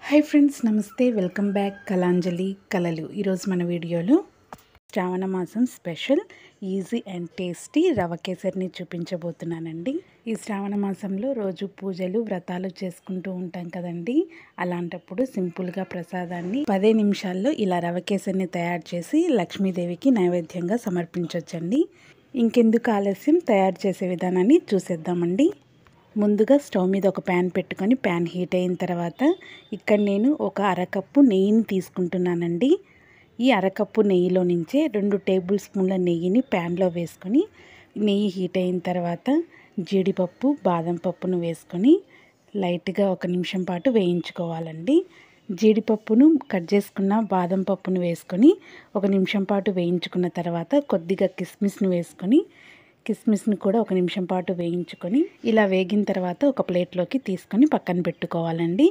hi friends నమస్తే welcome back కలాంజలి కలలు ఈరోజు మన వీడియోలో శ్రావణ మాసం స్పెషల్ ఈజీ అండ్ టేస్టీ రవ కేసరిని చూపించబోతున్నానండి ఈ శ్రావణ మాసంలో రోజు పూజలు వ్రతాలు చేసుకుంటూ ఉంటాం కదండి అలాంటప్పుడు సింపుల్గా ప్రసాదాన్ని పదే నిమిషాల్లో ఇలా రవ కేసరిని తయారు చేసి లక్ష్మీదేవికి నైవేద్యంగా సమర్పించవచ్చండి ఇంకెందుకు ఆలస్యం తయారు చేసే విధానాన్ని చూసేద్దామండి ముందుగా స్టవ్ మీద ఒక ప్యాన్ పెట్టుకొని ప్యాన్ హీట్ అయిన తర్వాత ఇక్కడ నేను ఒక అరకప్పు నెయ్యిని తీసుకుంటున్నానండి ఈ అరకప్పు నెయ్యిలో నుంచే రెండు టేబుల్ స్పూన్ల నెయ్యిని ప్యాన్లో వేసుకొని నెయ్యి హీట్ అయిన తర్వాత జీడిపప్పు బాదం పప్పును వేసుకొని లైట్గా ఒక నిమిషం పాటు వేయించుకోవాలండి జీడిపప్పును కట్ చేసుకున్న బాదం పప్పును వేసుకొని ఒక నిమిషం పాటు వేయించుకున్న తర్వాత కొద్దిగా కిస్మిస్ను వేసుకొని కిస్మిస్ని కూడా ఒక నిమిషం పాటు వేయించుకొని ఇలా వేగిన తర్వాత ఒక ప్లేట్లోకి తీసుకొని పక్కన పెట్టుకోవాలండి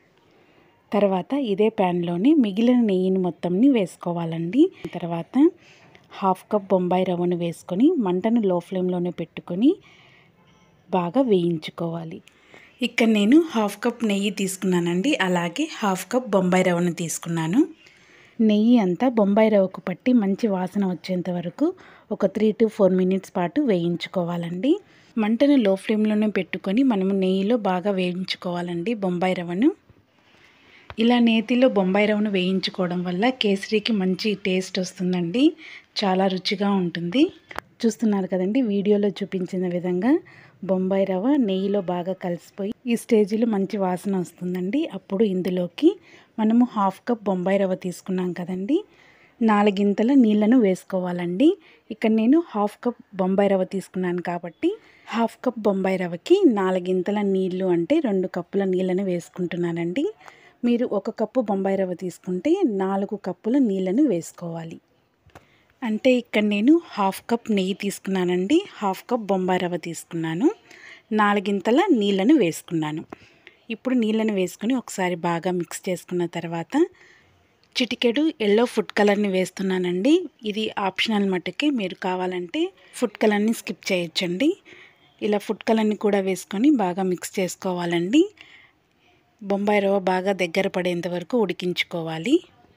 తర్వాత ఇదే ప్యాన్లోని మిగిలిన నెయ్యిని మొత్తంని వేసుకోవాలండి తర్వాత హాఫ్ కప్ బొంబాయి రవ్వను వేసుకొని మంటను లో ఫ్లేమ్లోనే పెట్టుకొని బాగా వేయించుకోవాలి ఇక్కడ నేను హాఫ్ కప్ నెయ్యి తీసుకున్నానండి అలాగే హాఫ్ కప్ బొంబాయి రవ్వను తీసుకున్నాను నెయ్యి అంతా బొంబాయి రవ్వకు పట్టి మంచి వాసన వచ్చేంత వరకు ఒక త్రీ టు ఫోర్ మినిట్స్ పాటు వేయించుకోవాలండి మంటను లో ఫ్లేమ్లోనే పెట్టుకొని మనము నెయ్యిలో బాగా వేయించుకోవాలండి బొంబాయి రవ్వను ఇలా నేతిలో బొంబాయి రవ్వను వేయించుకోవడం వల్ల కేసరికి మంచి టేస్ట్ వస్తుందండి చాలా రుచిగా ఉంటుంది చూస్తున్నారు కదండి వీడియోలో చూపించిన విధంగా బొంబాయి రవ్వ నెయ్యిలో బాగా కలిసిపోయి ఈ స్టేజ్లో మంచి వాసన వస్తుందండి అప్పుడు ఇందులోకి మనము హాఫ్ కప్ బొంబాయి రవ్వ తీసుకున్నాం కదండి నాలుగింతల నీళ్ళను వేసుకోవాలండి ఇక్కడ నేను హాఫ్ కప్ బొంబాయి రవ్వ తీసుకున్నాను కాబట్టి హాఫ్ కప్ బొంబాయి రవ్వకి నాలుగింతల నీళ్ళు అంటే రెండు కప్పుల నీళ్ళను వేసుకుంటున్నానండి మీరు ఒక కప్పు బొంబాయి రవ్వ తీసుకుంటే నాలుగు కప్పుల నీళ్ళను వేసుకోవాలి అంటే ఇక్కడ నేను హాఫ్ కప్ నెయ్యి తీసుకున్నానండి హాఫ్ కప్ బొంబాయి రవ్వ తీసుకున్నాను నాలుగింతల నీళ్ళను వేసుకున్నాను ఇప్పుడు నీళ్ళను వేసుకొని ఒకసారి బాగా మిక్స్ చేసుకున్న తర్వాత చిటికెడు ఎల్లో ఫుడ్ కలర్ని వేస్తున్నానండి ఇది ఆప్షనల్ మట్టుకే మీరు కావాలంటే ఫుడ్ కలర్ని స్కిప్ చేయొచ్చండి ఇలా ఫుడ్ కలర్ని కూడా వేసుకొని బాగా మిక్స్ చేసుకోవాలండి బొంబాయి రవ్వ బాగా దగ్గర పడేంత వరకు ఉడికించుకోవాలి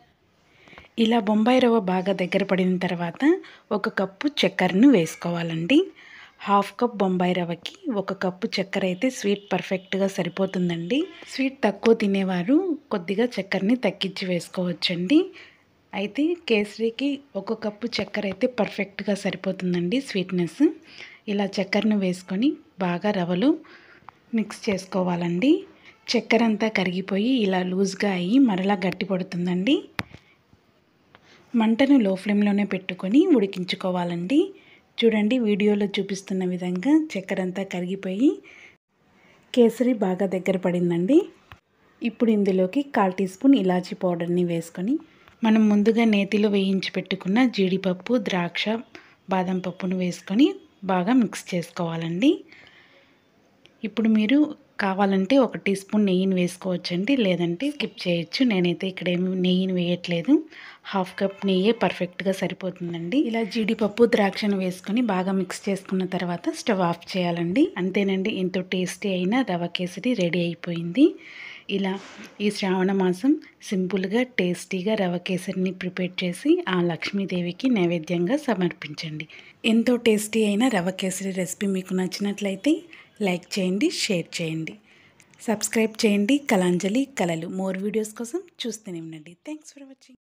ఇలా బొంబాయి రవ్వ బాగా దగ్గర పడిన తర్వాత ఒక కప్పు చక్కెరను వేసుకోవాలండి హాఫ్ కప్ బొంబాయి రవ్వకి ఒక కప్పు చక్కెర అయితే స్వీట్ పర్ఫెక్ట్గా సరిపోతుందండి స్వీట్ తక్కువ తినేవారు కొద్దిగా చక్కెరని తగ్గించి వేసుకోవచ్చండి అయితే కేసరికి ఒక కప్పు చక్కెర అయితే పర్ఫెక్ట్గా సరిపోతుందండి స్వీట్నెస్ ఇలా చక్కెరను వేసుకొని బాగా రవ్వలు మిక్స్ చేసుకోవాలండి చక్కెర అంతా కరిగిపోయి ఇలా లూజ్గా అయ్యి మరలా గట్టి పడుతుందండి మంటను లో ఫ్లేమ్లోనే పెట్టుకొని ఉడికించుకోవాలండి చూడండి వీడియోలో చూపిస్తున్న విధంగా చక్కెర అంతా కరిగిపోయి కేసరి బాగా దగ్గర పడిందండి ఇప్పుడు ఇందులోకి కాల్ టీ స్పూన్ ఇలాచీ పౌడర్ని వేసుకొని మనం ముందుగా నేతిలో వేయించి పెట్టుకున్న జీడిపప్పు ద్రాక్ష బాదం పప్పును వేసుకొని బాగా మిక్స్ చేసుకోవాలండి ఇప్పుడు మీరు కావాలంటే ఒక టీ స్పూన్ నెయ్యిని వేసుకోవచ్చండి లేదంటే స్కిప్ చేయొచ్చు నేనైతే ఇక్కడ ఏమి నెయ్యిని వేయట్లేదు హాఫ్ కప్ నెయ్యే పర్ఫెక్ట్గా సరిపోతుందండి ఇలా జీడిపప్పు ద్రాక్షను వేసుకొని బాగా మిక్స్ చేసుకున్న తర్వాత స్టవ్ ఆఫ్ చేయాలండి అంతేనండి ఎంతో టేస్టీ అయిన రవ కేసరి రెడీ అయిపోయింది ఇలా ఈ శ్రావణ మాసం సింపుల్గా టేస్టీగా రవ కేసరిని ప్రిపేర్ చేసి ఆ లక్ష్మీదేవికి నైవేద్యంగా సమర్పించండి ఎంతో టేస్టీ అయిన రవ కేసరి రెసిపీ మీకు నచ్చినట్లయితే లైక్ చేయండి షేర్ చేయండి సబ్స్క్రైబ్ చేయండి కలాంజలి కలలు మోర్ వీడియోస్ కోసం చూస్తూనే ఉండండి థ్యాంక్స్ ఫర్ వాచింగ్